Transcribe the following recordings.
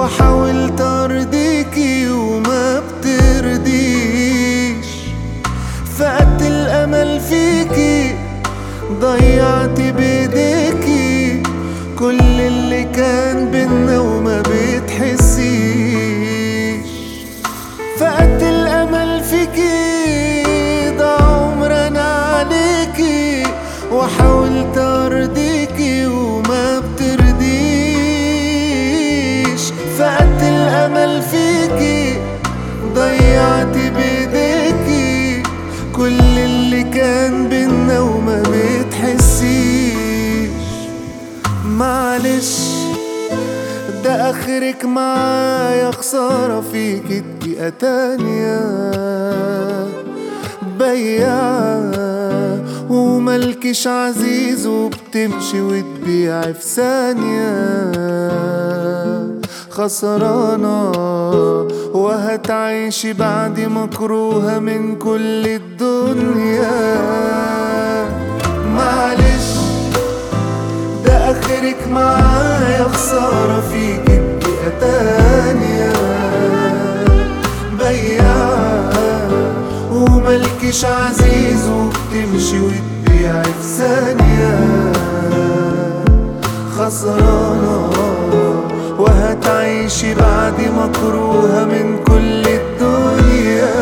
وحاولت ارضيكي وما بترضيش فقدت الامل فيكي ضيعت بايديكي كل اللي كان بينا وما بتحسيش فقدت الامل فيكي ضاع عمرنا عليكي وحاولت ارضيكي وما بترضيش فقدت الامل فيكي ضيعت بايديكي كل اللي كان بينا وما بتحسيش معلش ده اخرك معايا خسارة فيك دقيقة تانية بياعة وملكش عزيز وبتمشي وتبيع في ثانية خسرانة وهتعيشي بعد مكروهة من كل الدنيا معلش ده اخرك معايا خسارة فيك دقيقة تانية بياعة وملكش عزيز وبتمشي وتبيع في ثانية خسرانة وهتعيشي بعد مكروهة من كل الدنيا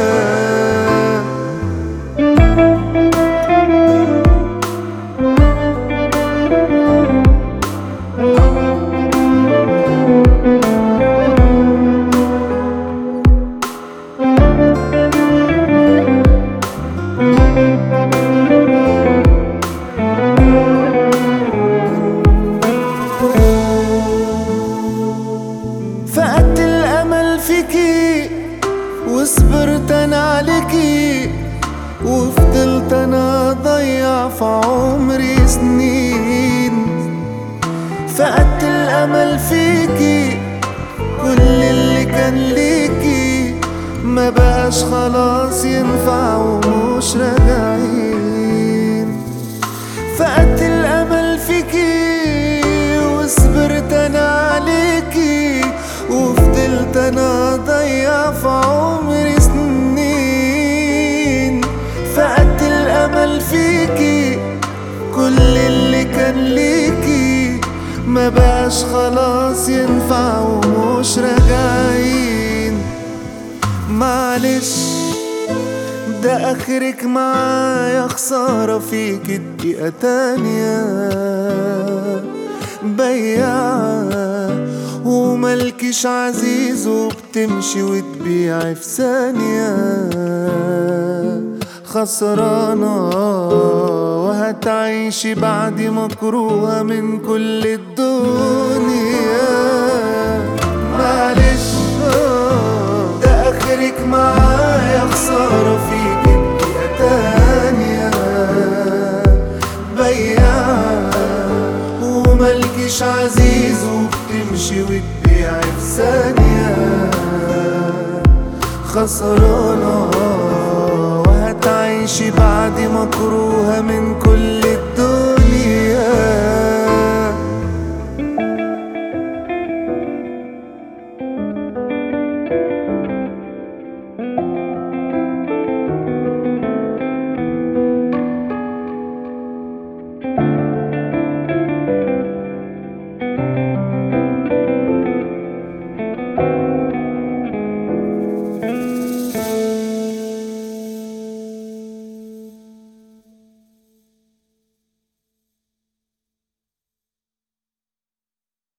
فقدت الامل فيكي وصبرت انا عليكي وفضلت انا اضيع في عمري سنين فقدت الامل فيكي كل اللي كان ليكي ما بقاش خلاص ينفع ومش راجعين فقدت الامل فيكي وصبرت انا عليكي وفضلت انا اضيع في عمري سنين فقدت الامل فيكي كل اللي كان ليكي ما بقاش خلاص ينفع ومش راجعين معلش ده اخرك معايا خسارة فيك دقيقة تانية بياعة وملكش عزيز وبتمشي وتبيع في ثانية خسرانة وهتعيشي بعد مكروهة من كل الدنيا معلش ده اخرك معايا خسارة فيك دقيقة تانية بياعة وملكش عزيز وبتمشي وتبيع في ثانية خسرانة وهتعيشي بعد مكروهة من كل